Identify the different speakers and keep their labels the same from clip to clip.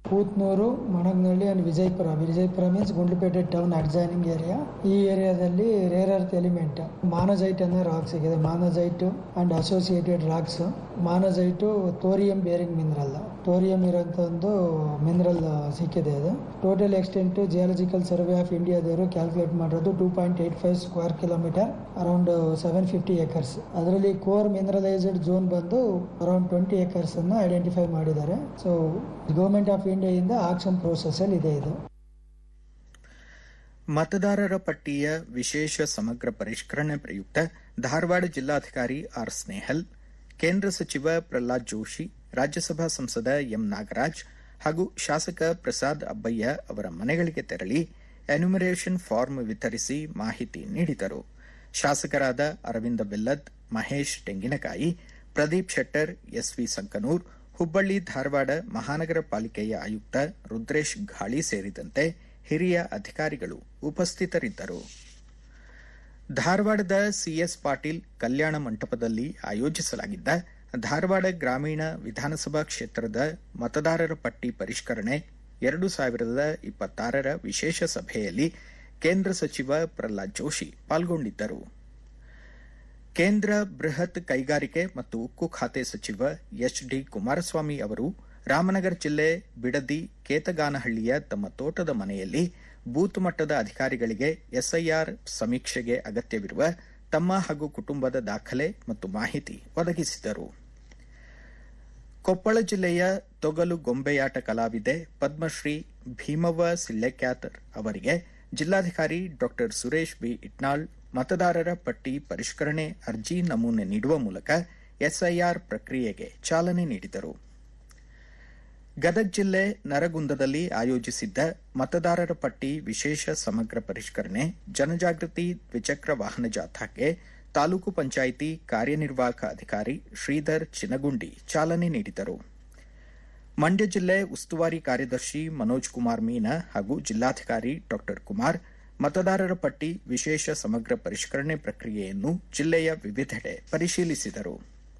Speaker 1: ಕೂತ್ನೂರು Managanahalli and Vijayapura Vijayapura means Gundlupet town adjoining area ಈ ಏರಿಯಾದಲ್ಲಿ rare earth element monazite ಅನ್ನೋ ರಾಕ್ ಸಿಗಿದೆ monazite and associated rocks monazite thorium bearing mineral thorium ಇರೋಂಥ ಒಂದು mineral ಸಿಕ್ಕಿದೆ ಅದು total extent geological survey of ಇಂಡಿಯಾದವರು ಕ್ಯಾಲ್ಕುಲೇಟ್ ಮಾಡಿರೋದು two point eight five square kilometre around seven fifty acres ಅದರಲ್ಲಿ core mineralised zone ಬಂದು ಅರೌಂಡ್ ಟ್ವೆಂಟಿ ಏಕರ್ಸ್ ಅನ್ನು identify ಮಾಡಿದ್ದಾರೆ ಸೊ ಗೌರ್ಮೆಂಟ್ ಆಫ್ ಇಂಡಿಯಾದಿಂದ ಆಕ್ಷನ್ ಪ್ರೋಸೆಸ್ ಅಲ್ಲಿ ಇದೆ ಇದು
Speaker 2: ಮತದಾರರ ಪಟ್ಟಿಯ ವಿಶೇಷ ಸಮಗ್ರ ಪರಿಷ್ಕರಣೆ ಪ್ರಯುಕ್ತ ಧಾರವಾಡ ಜಿಲ್ಲಾಧಿಕಾರಿ ಆರ್ ಸ್ನೇಹಲ್ ಕೇಂದ್ರ ಸಚಿವ ಪ್ರಹ್ಲಾದ್ ಜೋಶಿ ರಾಜ್ಯಸಭಾ ಸಂಸದ ಎಂ ನಾಗರಾಜ್ ಹಾಗೂ ಶಾಸಕ ಪ್ರಸಾದ್ ಅಬ್ಬಯ್ಯ ಅವರ ಮನೆಗಳಿಗೆ ತೆರಳಿ ಎನ್ಯುಮರೇಷನ್ ಫಾರ್ಮ್ ವಿತರಿಸಿ ಮಾಹಿತಿ ನೀಡಿದರು ಶಾಸಕರಾದ ಅರವಿಂದ ಬೆಲ್ಲದ್ ಮಹೇಶ್ ತೆಂಗಿನಕಾಯಿ ಪ್ರದೀಪ್ ಶೆಟ್ಟರ್ ಎಸ್ವಿ ಸಂಕನೂರ್ ಹುಬ್ಬಳ್ಳಿ ಧಾರವಾಡ ಮಹಾನಗರ ಪಾಲಿಕೆಯ ಆಯುಕ್ತ ರುದ್ರೇಶ್ ಘಾಳಿ ಸೇರಿದಂತೆ ಹಿರಿಯ ಅಧಿಕಾರಿಗಳು ಉಪಸ್ಥಿತರಿದ್ದರು ಧಾರವಾಡದ ಸಿಎಸ್ ಪಾಟೀಲ್ ಕಲ್ಯಾಣ ಮಂಟಪದಲ್ಲಿ ಆಯೋಜಿಸಲಾಗಿದ್ದ ಧಾರವಾಡ ಗ್ರಾಮೀಣ ವಿಧಾನಸಭಾ ಕ್ಷೇತ್ರದ ಮತದಾರರ ಪಟ್ಟಿ ಪರಿಷ್ಕರಣೆ ಎರಡು ಸಾವಿರದ ಇಪ್ಪತ್ತಾರರ ವಿಶೇಷ ಸಭೆಯಲ್ಲಿ ಕೇಂದ್ರ ಸಚಿವ ಪ್ರಹ್ಲಾದ್ ಜೋಶಿ ಪಾಲ್ಗೊಂಡಿದ್ದರು ಕೇಂದ್ರ ಬೃಹತ್ ಕೈಗಾರಿಕೆ ಮತ್ತು ಉಕ್ಕು ಖಾತೆ ಸಚಿವ ಎಚ್ ಡಿ ಕುಮಾರಸ್ವಾಮಿ ಅವರು ರಾಮನಗರ ಜಿಲ್ಲೆ ಬಿಡದಿ ಕೇತಗಾನಹಳ್ಳಿಯ ತಮ್ಮ ತೋಟದ ಮನೆಯಲ್ಲಿ ಬೂತ್ ಮಟ್ಟದ ಅಧಿಕಾರಿಗಳಿಗೆ ಎಸ್ಐಆರ್ ಸಮೀಕ್ಷೆಗೆ ಅಗತ್ಯವಿರುವ ತಮ್ಮ ಹಾಗೂ ಕುಟುಂಬದ ದಾಖಲೆ ಮತ್ತು ಮಾಹಿತಿ ಒದಗಿಸಿದರು ಕೊಪ್ಪಳ ಜಿಲ್ಲೆಯ ತೊಗಲು ಗೊಂಬೆಯಾಟ ಕಲಾವಿದೆ ಪದ್ಮಶ್ರೀ ಭೀಮವ್ವ ಸಿಳ್ಳೆಕ್ಯಾತರ್ ಅವರಿಗೆ ಜಿಲ್ಲಾಧಿಕಾರಿ ಡಾ ಸುರೇಶ್ ಬಿ ಇಟ್ನಾಳ್ ಮತದಾರರ ಪಟ್ಟಿ ಪರಿಷ್ಕರಣೆ ಅರ್ಜಿ ನಮೂನೆ ನೀಡುವ ಮೂಲಕ ಎಸ್ಐಆರ್ ಪ್ರಕ್ರಿಯೆಗೆ ಚಾಲನೆ ನೀಡಿದರು ಗದಗ ಜಿಲ್ಲೆ ನರಗುಂದದಲ್ಲಿ ಆಯೋಜಿಸಿದ್ದ ಮತದಾರರ ಪಟ್ಟಿ ವಿಶೇಷ ಸಮಗ್ರ ಪರಿಷ್ಕರಣೆ ಜನಜಾಗೃತಿ ದ್ವಿಚಕ್ರ ವಾಹನ ಜಾಥಾಕ್ಕೆ ತಾಲೂಕು ಪಂಚಾಯಿತಿ ಕಾರ್ಯನಿರ್ವಾಹಕ ಅಧಿಕಾರಿ ಶ್ರೀಧರ್ ಚಿನಗುಂಡಿ ಚಾಲನೆ ನೀಡಿದರು ಮಂಡ್ಯ ಜಿಲ್ಲೆ ಉಸ್ತುವಾರಿ ಕಾರ್ಯದರ್ಶಿ ಮನೋಜ್ ಕುಮಾರ್ ಮೀನಾ ಹಾಗೂ ಜಿಲ್ಲಾಧಿಕಾರಿ ಡಾ ಕುಮಾರ್ ಮತದಾರರ ಪಟ್ಟಿ ವಿಶೇಷ ಸಮಗ್ರ ಪರಿಷ್ಕರಣೆ ಪ್ರಕ್ರಿಯೆಯನ್ನು ಜಿಲ್ಲೆಯ ವಿವಿಧೆಡೆ ಪರಿಶೀಲಿಸಿದರು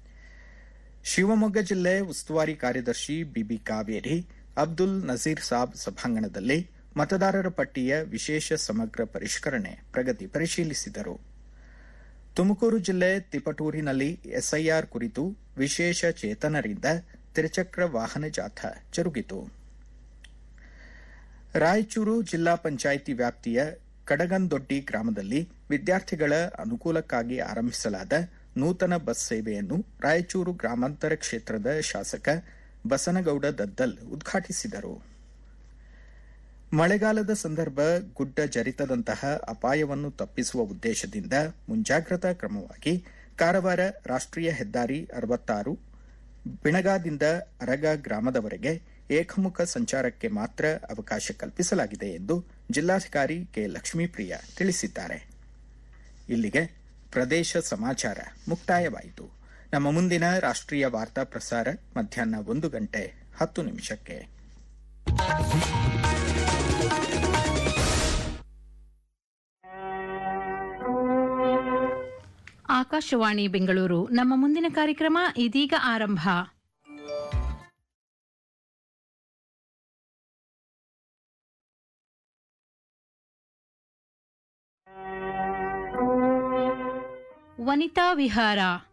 Speaker 2: ಶಿವಮೊಗ್ಗ ಜಿಲ್ಲೆ ಉಸ್ತುವಾರಿ ಕಾರ್ಯದರ್ಶಿ ಬಿಬಿ ಕಾವೇರಿ ಅಬ್ದುಲ್ ನಜೀರ್ ಸಾಬ್ ಸಭಾಂಗಣದಲ್ಲಿ ಮತದಾರರ ಪಟ್ಟಿಯ ವಿಶೇಷ ಸಮಗ್ರ ಪರಿಷ್ಕರಣೆ ಪ್ರಗತಿ ಪರಿಶೀಲಿಸಿದರು ತುಮಕೂರು ಜಿಲ್ಲೆ ತಿಪಟೂರಿನಲ್ಲಿ ಎಸ್ಐಆರ್ ಕುರಿತು ವಿಶೇಷ ಚೇತನರಿಂದ ತ್ರಿಚಕ್ರ ವಾಹನ ಜಾಥಾ ಜರುಗಿತು ರಾಯಚೂರು ಜಿಲ್ಲಾ ಪಂಚಾಯಿತಿ ವ್ಯಾಪ್ತಿಯ ಕಡಗಂದೊಡ್ಡಿ ಗ್ರಾಮದಲ್ಲಿ ವಿದ್ಯಾರ್ಥಿಗಳ ಅನುಕೂಲಕ್ಕಾಗಿ ಆರಂಭಿಸಲಾದ ನೂತನ ಬಸ್ ಸೇವೆಯನ್ನು ರಾಯಚೂರು ಗ್ರಾಮಾಂತರ ಕ್ಷೇತ್ರದ ಶಾಸಕ ಬಸನಗೌಡ ದದ್ದಲ್ ಉದ್ಘಾಟಿಸಿದರು ಮಳೆಗಾಲದ ಸಂದರ್ಭ ಗುಡ್ಡ ಜರಿತದಂತಹ ಅಪಾಯವನ್ನು ತಪ್ಪಿಸುವ ಉದ್ದೇಶದಿಂದ ಮುಂಜಾಗ್ರತಾ ಕ್ರಮವಾಗಿ ಕಾರವಾರ ರಾಷ್ಟೀಯ ಹೆದ್ದಾರಿ ಅರವತ್ತಾರು ಬಿಣಗಾದಿಂದ ಅರಗ ಗ್ರಾಮದವರೆಗೆ ಏಕಮುಖ ಸಂಚಾರಕ್ಕೆ ಮಾತ್ರ ಅವಕಾಶ ಕಲ್ಪಿಸಲಾಗಿದೆ ಎಂದು ಜಿಲ್ಲಾಧಿಕಾರಿ ಕೆ ಲಕ್ಷ್ಮೀಪ್ರಿಯ ತಿಳಿಸಿದ್ದಾರೆ ಇಲ್ಲಿಗೆ ಪ್ರದೇಶ ಸಮಾಚಾರ ಮುಕ್ತಾಯವಾಯಿತು ನಮ್ಮ ಮುಂದಿನ ರಾಷ್ಟ್ರೀಯ ವಾರ್ತಾ ಪ್ರಸಾರ ಮಧ್ಯಾಹ್ನ ಒಂದು ಗಂಟೆ ಹತ್ತು ನಿಮಿಷಕ್ಕೆ
Speaker 3: ಆಕಾಶವಾಣಿ ಬೆಂಗಳೂರು ನಮ್ಮ ಮುಂದಿನ ಕಾರ್ಯಕ್ರಮ ಇದೀಗ ಆರಂಭ ವನಿತಾ ವಿಹಾರ